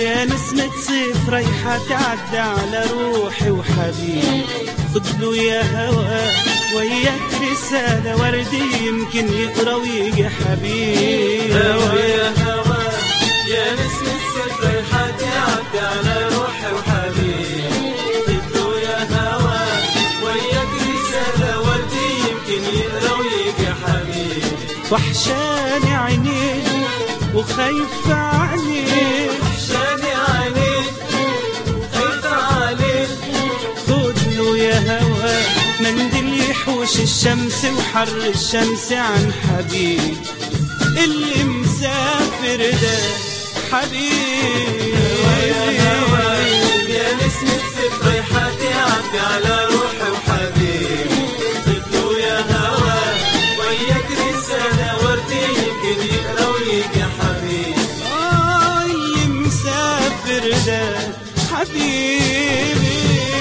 يا نسمة صيف رايحة تعدى على روحي وحبيبي خد له يا هوا وياك رسالة وردي يمكن يقرا ويجي حبيبي هوا يا هوا يا نسمة صيف رايحة تعدي على روحي وحبيبي خدوا يا هوا وياك رسالة وردي يمكن يقرا ويجي حبيبي وحشاني عينيك وخايف عليك وحشاني عليك خايفة عليك خد له يا هوا منديل يحوش الشمس وحر الشمس عن حبيب اللي مسافر ده حبيب يا هوا يا نسمة صيف رايحة تعدي على روحي وحبيبي خدوا يا هوا وياك رسالة وردي يمكن يقرا ويجي حبيبي آه اللي مسافر ده حبيبي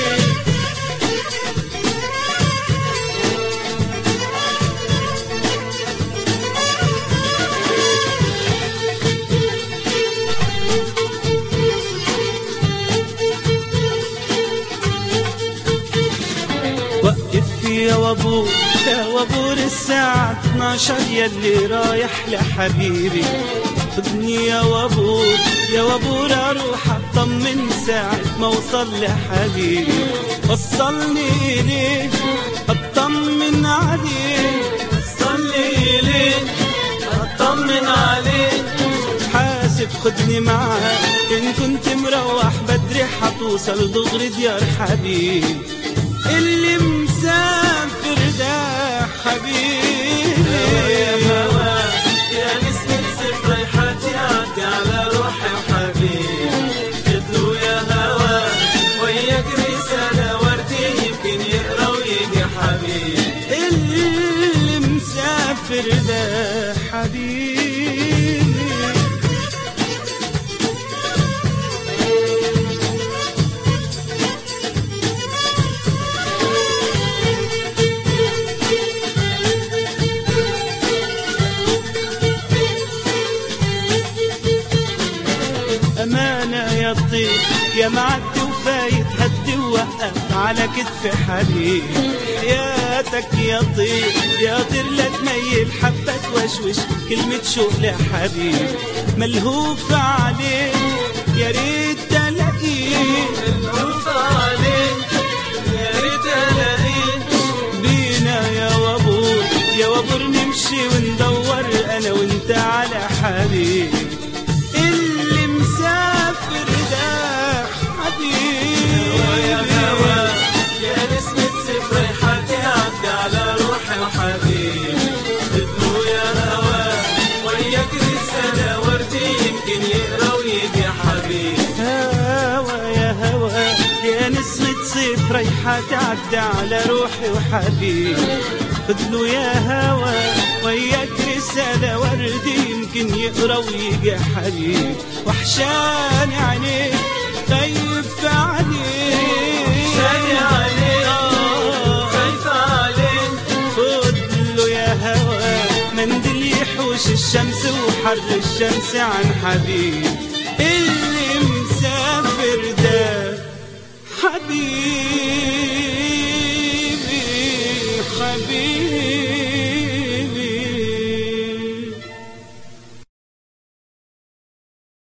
وقف يا وابور يا وابور الساعة 12 يلي رايح لحبيبي خدني يا وابور يا وابور اروح اطمن ساعة ما اوصل لحبيبي وصلني اليه اطمن عليه صلي ليه اطمن عليك حاسب خدني معاك ان كنت مروح بدري حتوصل دغري ديار حبيبي اللي مسافر ده حبيبي يا هوا يا نسمة صيف رايحة تعدي على روحي وحبيبي خدوا يا هوا وياك رسالة وردي يمكن يقرا ويجي حبيبي اللي مسافر ده حبيبي أمانة يا طيب يا معدي وفايت هدي ووقف على كتف حبيب حياتك يا طيب يا طير لا تميل حبة توشوش كلمة شوق لحبيب ملهوف عليك يا ريت تلاقيك العوف عليك يا ريت الاقيك بينا يا وابور يا وابور نمشي وندور انا وانت على حبيب اللي مسافر ده يا هوا حبيبي يا نسمة صيف رايحة تعدي على روحي وحبيبي خدوا يا هوا وياك رسالة وردي يمكن يقرا ويجي حبيبي هوا يا هوا يا نسمة صيف رايحة تعدى على روحي وحبيبي خدلو يا هوا وياك رسالة وردي يمكن يقرا ويجي حبيب وحشاني عينيك خايف عليك شاني عليك آه. خايفة عليك خدله يا هوا منديل يحوش الشمس وحر الشمس عن حبيب اللي مسافر ده حبيبي حبيبي